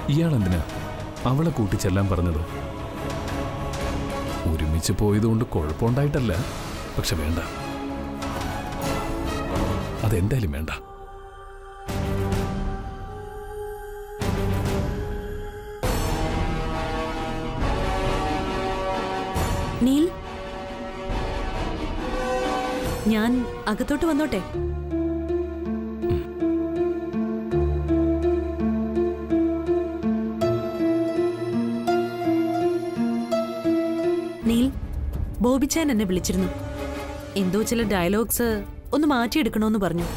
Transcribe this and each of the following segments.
ഇയാൾ എന്തിനാ അവളെ കൂട്ടിച്ചെല്ലാൻ പറഞ്ഞത് ഒരുമിച്ച് പോയതുകൊണ്ട് കുഴപ്പമുണ്ടായിട്ടല്ല പക്ഷെ വേണ്ട അതെന്തായാലും വേണ്ട നീൽ ഞാൻ അകത്തോട്ട് വന്നോട്ടെ നീൽ ബോബിച്ചാൻ എന്നെ വിളിച്ചിരുന്നു എന്തോ ചില ഡയലോഗ്സ് ഒന്ന് മാറ്റിയെടുക്കണമെന്ന് പറഞ്ഞു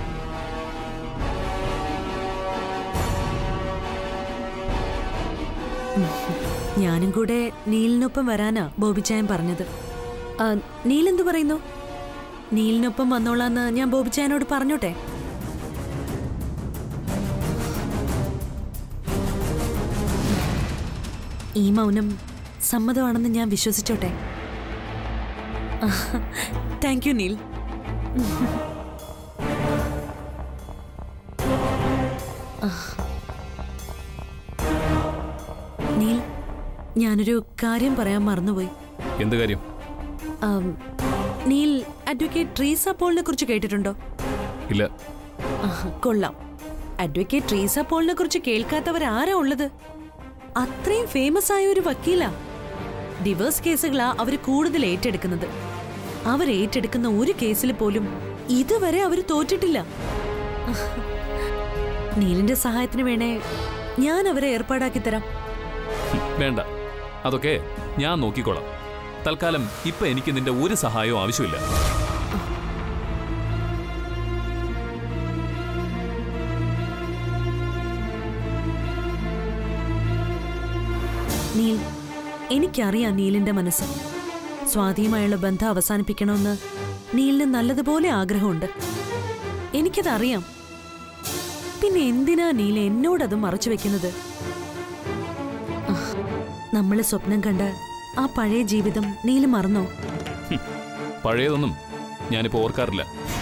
ഉം. ഞാനും കൂടെ നീലിനൊപ്പം വരാനാ ബോബിച്ചായൻ പറഞ്ഞത് ആ, നീൽ എന്തു പറയുന്നു നീലിനൊപ്പം വന്നോളാന്ന് ഞാൻ ബോബിച്ചായനോട് പറഞ്ഞോട്ടെ ഈ മൗനം സമ്മതമാണെന്ന് ഞാൻ വിശ്വസിച്ചോട്ടെ താങ്ക് യു നീൽ നീൽ ഞാനൊരു കാര്യം പറയാൻ മറന്നുപോയി എന്ത് കാര്യം ആം, നീൽ അഡ്വക്കേറ്റ് ട്രീസ പോളിനെ കുറിച്ച് കേട്ടിട്ടുണ്ടോ ഇല്ല ആ, കൊള്ളാം അഡ്വക്കേറ്റ് ട്രീസ പോളിനെ കുറിച്ച് കേൾക്കാത്തവരാരാ ഉള്ളത് അത്രയും ഫേമസ് ആയ ഒരു വക്കീലാ ഡിവേഴ്സ് കേസുകളാ അവർ കൂടുതൽ ഏറ്റെടുക്കുന്നത് അവർ ഏറ്റെടുക്കുന്ന ഒരു കേസിൽ പോലും ഇതുവരെ അവർ തോറ്റിട്ടില്ല നീലിന്റെ സഹായത്തിന് വേണേ ഞാൻ അവരെ ഏർപ്പാടാക്കി തരാം ഹും, വേണ്ട അതൊക്കെ ഞാൻ നോക്കിക്കോളാം തൽക്കാലം ഇപ്പൊ എനിക്ക് നിന്റെ ഒരു സഹായവും ആവശ്യമില്ല നീൽ എനിക്കറിയാം നീലിന്റെ മനസ്സ് സ്വാതിയുമായുള്ള ബന്ധം അവസാനിപ്പിക്കണമെന്ന് നീലിന് നല്ലതുപോലെ ആഗ്രഹമുണ്ട് എനിക്കതറിയാം പിന്നെ എന്തിനാ നീൽ എന്നോടത് മറച്ചു വെക്കുന്നത് നമ്മൾ സ്വപ്നം കണ്ട ആ പഴയ ജീവിതം നീല് മറന്നോ ഹും, പഴയതൊന്നും ഞാനിപ്പോ ഓർക്കാറില്ല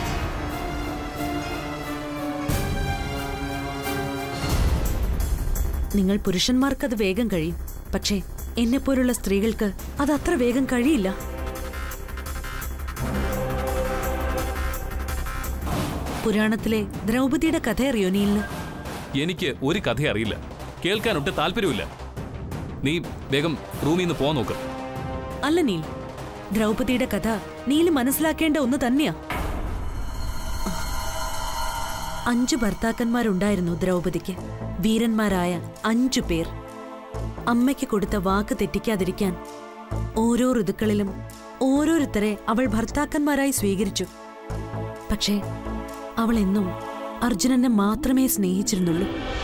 നിങ്ങൾ പുരുഷന്മാർക്ക് അത് വേഗം കഴിയും പക്ഷേ എന്നെപ്പോലുള്ള സ്ത്രീകൾക്ക് അത് അത്ര വേഗം കഴിയില്ല പുരാണത്തിലെ ദ്രൗപദിയുടെ കഥ അറിയോ നീലിന് എനിക്ക് ഒരു കഥ അറിയില്ല കേൾക്കാനൊട്ട് താല്പര്യമില്ല നീ വേഗം റൂമിൽ നിന്ന് പോവാൻ നോക്ക് അല്ല നീൽ ദ്രൗപദിയുടെ കഥ നീല് മനസ്സിലാക്കേണ്ട ഒന്ന് തന്നെയാ അഞ്ചു ഭർത്താക്കന്മാരുണ്ടായിരുന്നു ദ്രൗപദിക്ക് വീരന്മാരായ അഞ്ചു പേർ അമ്മയ്ക്ക് കൊടുത്ത വാക്ക് തെറ്റിക്കാതിരിക്കാൻ ഓരോ ഋതുക്കളിലും ഓരോരുത്തരെ അവൾ ഭർത്താക്കന്മാരായി സ്വീകരിച്ചു പക്ഷേ അവൾ എന്നും അർജുനനെ മാത്രമേ സ്നേഹിച്ചിരുന്നുള്ളൂ